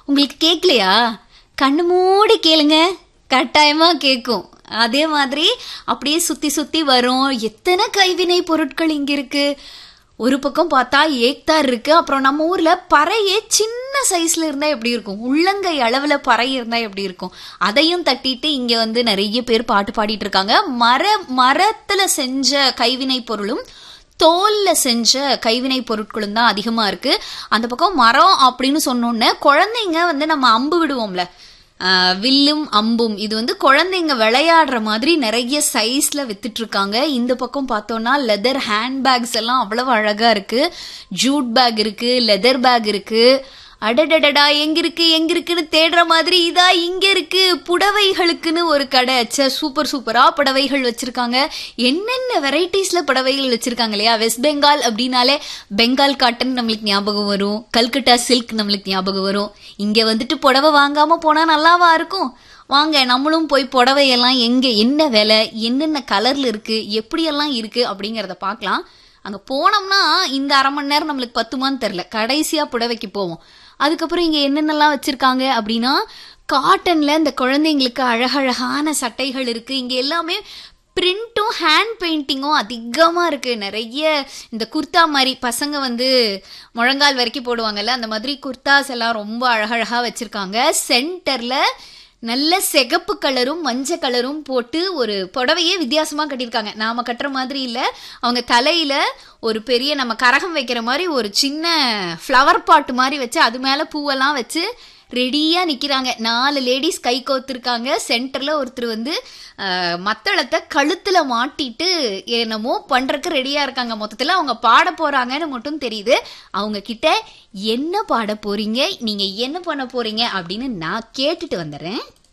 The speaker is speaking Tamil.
உங்களுக்கு கேட்கலையா கண்ணு மூடி கேளுங்க கட்டாயமா கேட்கும் அதே மாதிரி அப்படியே சுத்தி சுத்தி வரும் எத்தனை கைவினை பொருட்கள் இங்க இருக்கு ஒரு பக்கம் பார்த்தா ஏக்தார் இருக்கு அப்புறம் நம்ம ஊர்ல பறையே சின்ன சைஸ்ல இருந்தா எப்படி இருக்கும் உள்ளங்கை அளவுல பறை இருந்தா எப்படி இருக்கும் அதையும் தட்டிட்டு இங்க வந்து நிறைய பேர் பாட்டு பாடிட்டு இருக்காங்க மர மரத்துல செஞ்ச கைவினை பொருளும் தோல்ல செஞ்ச கைவினை பொருட்களும் தான் அதிகமா இருக்கு அந்த பக்கம் மரம் அப்படின்னு சொன்னோன்னே குழந்தைங்க வந்து நம்ம அம்பு விடுவோம்ல ஆஹ் வில்லும் அம்பும் இது வந்து குழந்தைங்க விளையாடுற மாதிரி நிறைய சைஸ்ல வித்துட்டு இருக்காங்க இந்த பக்கம் பார்த்தோம்னா லெதர் ஹேண்ட் பேக்ஸ் எல்லாம் அவ்வளவு அழகா இருக்கு ஜூட் பேக் இருக்கு லெதர் பேக் இருக்கு அடடடடா எங்க இருக்கு எங்க இருக்குன்னு தேடுற மாதிரி இதா இங்க இருக்கு புடவைகளுக்குன்னு ஒரு கடை ச்சே, சூப்பர் சூப்பரா புடவைகள் வச்சிருக்காங்க என்னென்ன வெரைட்டிஸ்ல புடவைகள் வச்சிருக்காங்க இல்லையா வெஸ்ட் பெங்கால் அப்படின்னாலே பெங்கால் காட்டன் நம்மளுக்கு ஞாபகம் வரும் கல்கட்டா சில்க் நம்மளுக்கு ஞாபகம் வரும் இங்க வந்துட்டு புடவை வாங்காம போனா நல்லாவா இருக்கும் வாங்க நம்மளும் போய் புடவையெல்லாம் எங்க என்ன விலை என்னென்ன கலர்ல இருக்கு எப்படியெல்லாம் இருக்கு அப்படிங்கறத பார்க்கலாம் அங்க போனோம்னா இந்த அரை மணி நேரம் நம்மளுக்கு பத்துமான்னு தெரியல கடைசியா புடவைக்கு போவோம் அதுக்கப்புறம் இங்க என்னென்னலாம் வச்சிருக்காங்க அப்படின்னா காட்டன்ல இந்த குழந்தைங்களுக்கு அழகழகான சட்டைகள் இருக்கு இங்க எல்லாமே பிரிண்ட்டும் ஹேண்ட் பெயிண்டிங்கும் அதிகமா இருக்கு நிறைய இந்த குர்தா மாதிரி பசங்க வந்து முழங்கால் வரைக்கும் போடுவாங்கல்ல அந்த மாதிரி குர்தாஸ் எல்லாம் ரொம்ப அழகழகா வச்சிருக்காங்க சென்டர்ல நல்ல சிகப்பு கலரும் மஞ்சள் கலரும் போட்டு ஒரு புடவையே வித்தியாசமா கட்டியிருக்காங்க நாம கட்டுற மாதிரி இல்ல அவங்க தலையில ஒரு பெரிய நம்ம கரகம் வைக்கிற மாதிரி ஒரு சின்ன ஃப்ளவர் பாட் மாதிரி வச்சு அது மேல பூவெல்லாம் வச்சு ரெடியா நிக்கிறாங்க நாலு லேடிஸ் கை கோத்துருக்காங்க சென்டர்ல ஒருத்தர் வந்து அஹ், மத்தளத்தை கழுத்துல மாட்டிட்டு என்னமோ பண்றதுக்கு ரெடியா இருக்காங்க மொத்தத்துல அவங்க பாட போறாங்கன்னு மட்டும் தெரியுது அவங்க கிட்ட என்ன பாட போறீங்க நீங்க என்ன பண்ண போறீங்க அப்படின்னு நான் கேட்டுட்டு வந்துடுறேன்